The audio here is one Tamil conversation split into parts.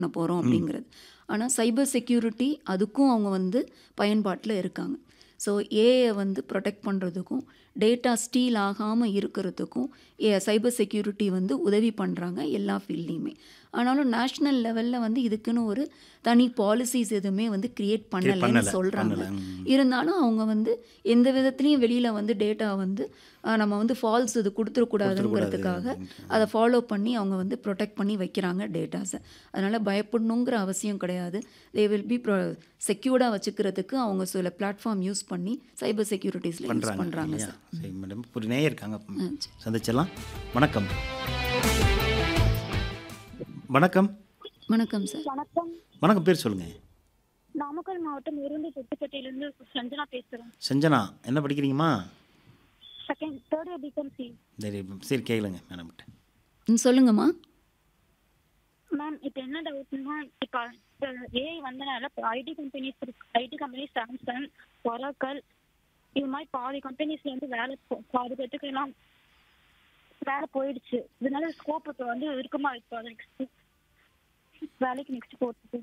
பண்ண போகிறோம் அப்படிங்கிறது ஆனால் சைபர் செக்யூரிட்டி அதுக்கும் அவங்க வந்து பயன்பாட்டில் இருக்காங்க ஸோ ஏஐ வந்து ப்ரொடெக்ட் பண்ணுறதுக்கும் டேட்டா ஸ்டீல் ஆகாமல் இருக்கிறதுக்கும் ஏ சைபர் செக்யூரிட்டி வந்து உதவி பண்ணுறாங்க எல்லா ஃபீல்ட்லேயுமே ஆனாலும் நேஷ்னல் லெவலில் வந்து இதுக்குன்னு ஒரு தனி பாலிசிஸ் எதுவுமே வந்து கிரியேட் பண்ணலைன்னு பண்ணல, சொல்கிறாங்க பண்ணல. ம். இருந்தாலும் அவங்க வந்து எந்த விதத்துலேயும் வெளியில் வந்து டேட்டா வந்து ஆஹ், நம்ம வந்து ஃபால்ஸ் இது கொடுத்துடக்கூடாதுங்கிறதுக்காக அதை ஃபாலோ பண்ணி அவங்க வந்து ப்ரொடெக்ட் பண்ணி வைக்கிறாங்க டேட்டாஸை அதனால் பயப்படணுங்கிற அவசியம் கிடையாது தே வில் பி ப்ரொ செக்யூர்டாக வச்சுக்கிறதுக்கு அவங்க சில பிளாட்ஃபார்ம் யூஸ் பண்ணி சைபர் செக்யூரிட்டிஸில் யூஸ் பண்ணுறாங்க பண்ணுறாங்க இல்லையா சார் சரி மேடம் ஒரு நேயர் இருக்காங்க சந்திச்சிடலாம் வணக்கம் வணக்கம் வணக்கம் சார் வணக்கம் வணக்கம் பேர் சொல்லுங்கள் நாமக்கல் மாவட்டம் உருண்டு தொட்டிப்பட்டியிலிருந்து சஞ்சனா பேசுறேன் செஞ்சனா என்ன படிக்கிறீங்கம்மா second third year B Com C சரி சரி கேளுங்க மேடம்கிட்ட ம், சொல்லுங்கம்மா மேம் இப்போ என்ன டவுட்னா இப்போ ஏஐ வந்தனால இப்போ IT companies IT companies Samsung Oracle இது மாதிரி பாதி கம்பெனிஸ்ல வந்து வேலை போ- பாதி பேத்துக்கு எல்லாம் வேலை போயிடுச்சு இதனால ஸ்கோப் இப்போ வந்து இருக்குமா இப்போ நெக்ஸ்ட் வேலைக்கு நெக்ஸ்ட் போகிறதுக்கு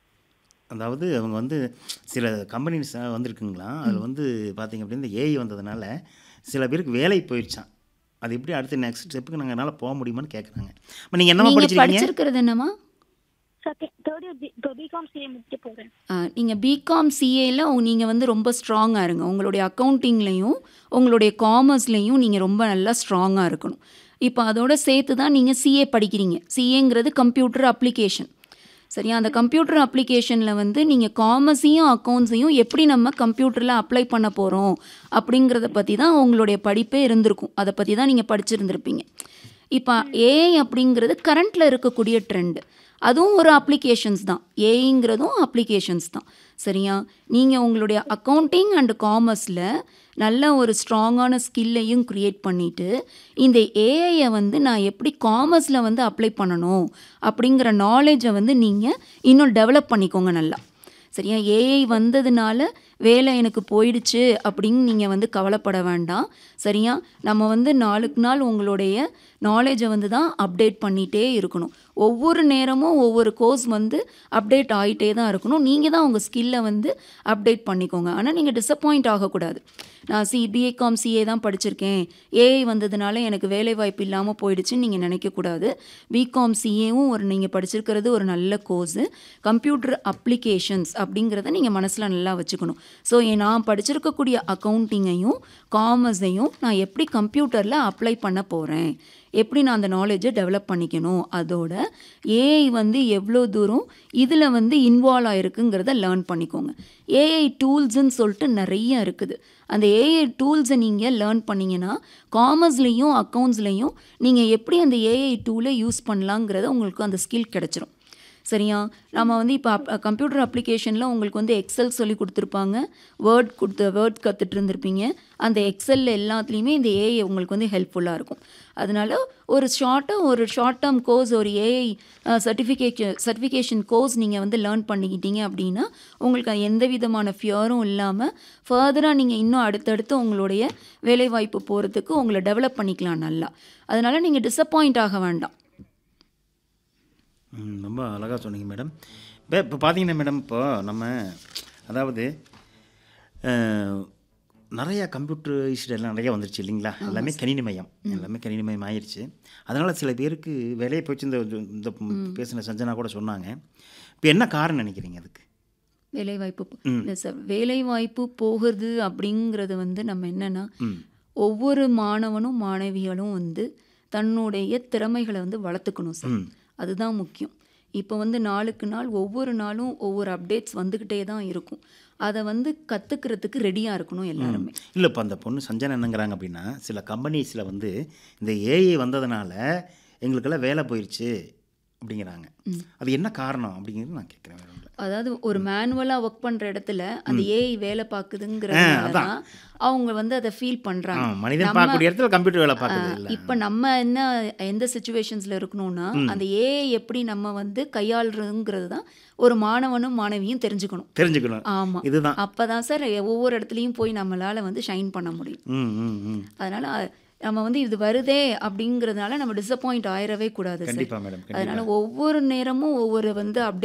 அதாவது அவங்க வந்து சில கம்பெனிஸ் வந்திருக்குங்களா அதில் வந்து பார்த்தீங்க அப்படின்னா இந்த ஏஐ வந்ததுனால சில பேருக்கு வேலை போயிடுச்சான் அது எப்படி அடுத்த நெக்ஸ்ட் ஸ்டெப்புக்கு நாங்கள் என்னால் போக முடியுமான்னு கேட்குறாங்க இப்போ நீங்கள் என்னம்மா நீங்கள் படிச்சிருக்கீங்க படிச்சிருக்கிறது என்னம்மா second third year B Com CA முடிக்க போகிறேன் நீங்கள் பிகாம் சிஏல நீங்கள் வந்து ரொம்ப ஸ்ட்ராங்காக இருங்க உங்களுடைய அக்கௌண்டிங்லேயும் உங்களுடைய காமர்ஸ்லேயும் நீங்கள் ரொம்ப நல்லா ஸ்ட்ராங்காக இருக்கணும் இப்போ அதோட சேர்த்து தான் நீங்கள் சிஏ படிக்கிறீங்க சிஏங்கிறது கம்ப்யூட்டர் அப்ளிகேஷன் சரியா அந்த கம்ப்யூட்டர் அப்ளிகேஷனில் வந்து நீங்கள் காமர்ஸையும் அக்கௌண்ட்ஸையும் எப்படி நம்ம கம்ப்யூட்டரில் அப்ளை பண்ண போகிறோம் அப்படிங்கிறத பற்றி தான் உங்களுடைய படிப்பே இருந்திருக்கும் அதை பற்றி தான் நீங்கள் படிச்சிருந்திருப்பீங்க இப்போ ஏஐ அப்படிங்கிறது கரண்ட்டில் இருக்கக்கூடிய ட்ரெண்டு அதுவும் ஒரு அப்ளிகேஷன்ஸ் தான் ஏஐங்கிறதும் அப்ளிகேஷன்ஸ் தான் சரியா நீங்கள் உங்களுடைய அக்கௌண்டிங் அண்ட் காமர்ஸில் நல்ல ஒரு ஸ்ட்ராங்கான ஸ்கில்லையும் க்ரியேட் பண்ணிவிட்டு இந்த ஏஐயை வந்து நான் எப்படி காமர்ஸில் வந்து அப்ளை பண்ணணும் அப்படிங்கிற நாலேஜை வந்து நீங்கள் இன்னும் டெவலப் பண்ணிக்கோங்க நல்லா சரியா ஏஐ வந்ததுனால வேலை எனக்கு போயிடுச்சு அப்படின்னு நீங்கள் வந்து கவலைப்பட வேண்டாம் சரியா நம்ம வந்து நாளுக்கு நாள் உங்களுடைய நாலேஜை வந்து தான் அப்டேட் பண்ணிகிட்டே இருக்கணும் ஒவ்வொரு நேரமும் ஒவ்வொரு கோர்ஸ் வந்து அப்டேட் ஆகிட்டே தான் இருக்கணும் நீங்கள் தான் உங்கள் ஸ்கில்லை வந்து அப்டேட் பண்ணிக்கோங்க ஆனால் நீங்கள் டிசப்பாயிண்ட் ஆகக்கூடாது நான் சி பிஏகாம் சிஏ தான் படிச்சிருக்கேன் ஏஐ வந்ததுனால எனக்கு வேலை வாய்ப்பு இல்லாமல் போயிடுச்சுன்னு நீங்கள் நினைக்கக்கூடாது பிகாம் சிஏவும் ஒரு நீங்கள் படிச்சிருக்கிறது ஒரு நல்ல கோர்ஸு கம்ப்யூட்டர் அப்ளிகேஷன்ஸ் அப்படிங்கிறத நீங்கள் மனசில் நல்லா வச்சுக்கணும் ஸோ நான் படிச்சிருக்கக்கூடிய அக்கௌண்டிங்கையும் காமர்ஸையும் நான் எப்படி கம்ப்யூட்டரில் அப்ளை பண்ண போகிறேன் எப்படி நான் அந்த நாலேஜை டெவலப் பண்ணிக்கணும் அதோட ஏஐ வந்து எவ்வளோ தூரம் இதில் வந்து இன்வால்வ் ஆயிருக்குங்கிறத லேர்ன் பண்ணிக்கோங்க ஏஐ டூல்ஸ்ன்னு சொல்லிட்டு நிறைய இருக்குது அந்த ஏஐ டூல்ஸை நீங்கள் லேர்ன் பண்ணீங்கன்னா காமர்ஸ்லேயும் அக்கௌண்ட்ஸ்லேயும் நீங்கள் எப்படி அந்த ஏஐ டூலை யூஸ் பண்ணலாங்கிறத உங்களுக்கு அந்த ஸ்கில் கிடச்சிரும் சரியா நம்ம வந்து இப்போ அப் கம்ப்யூட்டர் அப்ளிகேஷனில் உங்களுக்கு வந்து எக்ஸல் சொல்லி கொடுத்துருப்பாங்க வேர்ட் கொடுத்து வேர்ட் கற்றுட்டு இருந்திருப்பீங்க அந்த எக்ஸல் எல்லாத்துலேயுமே இந்த ஏஐ உங்களுக்கு வந்து ஹெல்ப்ஃபுல்லாக இருக்கும் அதனால ஒரு ஷார்ட்டாக ஒரு ஷார்ட் டேர்ம் கோர்ஸ் ஒரு ஏஐ சர்டிஃபிகேஷன் சர்டிஃபிகேஷன் கோர்ஸ் நீங்கள் வந்து லேர்ன் பண்ணிக்கிட்டீங்க அப்படின்னா உங்களுக்கு எந்த விதமான ஃபியரும் இல்லாமல் ஃபர்தராக நீங்கள் இன்னும் அடுத்தடுத்து உங்களுடைய வேலைவாய்ப்பு போகிறதுக்கு உங்களை டெவலப் பண்ணிக்கலாம் நல்லா அதனால் நீங்கள் டிசப்பாயிண்ட் ஆக வேண்டாம் ம், ரொம்ப அழகாக சொன்னீங்க மேடம் இப்போ இப்போ பார்த்தீங்கன்னா மேடம் இப்போ நம்ம அதாவது அஹ், நிறைய கம்ப்யூட்டர் எல்லாம் நிறைய வந்துருச்சு இல்லைங்களா எல்லாமே கணினிமயம் எல்லாமே கணினிமயம் ஆயிடுச்சு அதனால் சில பேருக்கு வேலையை போச்சு இந்த இந்த பேசின சஞ்சனா கூட சொன்னாங்க இப்போ என்ன காரணம் நினைக்கிறீங்க அதுக்கு வேலைவாய்ப்பு போ- இல்ல சார் வேலைவாய்ப்பு போகிறது அப்படிங்கிறது வந்து நம்ம என்னன்னா ம் ஒவ்வொரு மாணவனும் மாணவிகளும் வந்து தன்னுடைய திறமைகளை வந்து வளர்த்துக்கணும் சார் ம். அதுதான் முக்கியம் இப்போ வந்து நாளுக்கு நாள் ஒவ்வொரு நாளும் ஒவ்வொரு அப்டேட்ஸ் வந்துக்கிட்டே தான் இருக்கும் அதை வந்து கற்றுக்கிறதுக்கு ரெடியாக இருக்கணும் எல்லாருமே இல்லை இப்போ அந்த பொண்ணு சஞ்சனா என்னங்கிறாங்க அப்படின்னா சில கம்பெனிஸில் வந்து இந்த ஏஐ வந்ததுனால எங்களுக்கெல்லாம் வேலை போயிடுச்சு அப்படிங்கிறாங்க அது என்ன காரணம் அப்படிங்கிறது நான் கேட்குறேன் வேற ஒண்ணும் இல்ல. அதாவது ஒரு மேனுவலாக ஒர்க் பண்ணுற இடத்துல அந்த ஏஐ வேலை பார்க்குதுங்கிறதுனால தான் அவங்க வந்து அதை ஃபீல் ஆ, பண்ணுறாங்க மனிதன் பார்க்கக்கூடிய இடத்துல கம்ப்யூட்டர் வேலை பார்க்குறது இல்லை இப்போ நம்ம என்ன எந்த சுச்சுவேஷன்ஸில் இருக்கணும்னா அந்த ஏஐ எப்படி நம்ம வந்து கையாளுறதுங்கிறது தான் ஒரு மாணவனும் மாணவியும் தெரிஞ்சுக்கணும் தெரிஞ்சுக்கணும் ஆமாம் இதுதான் அப்போ தான் சார் ஒவ்வொரு இடத்துலையும் போய் நம்மளால் வந்து ஷைன் பண்ண முடியும் ம் ம் ம் அதனால் நம்ம வந்து இது வருதே அப்படிங்கிறதுனால நம்ம டிசப்பாயிண்ட் ஆயிடவே கூடாது சார் கண்டிப்பா மேடம் அதனால கண்டிப்பா ஒவ்வொரு நேரமும் ஒவ்வொரு வந்து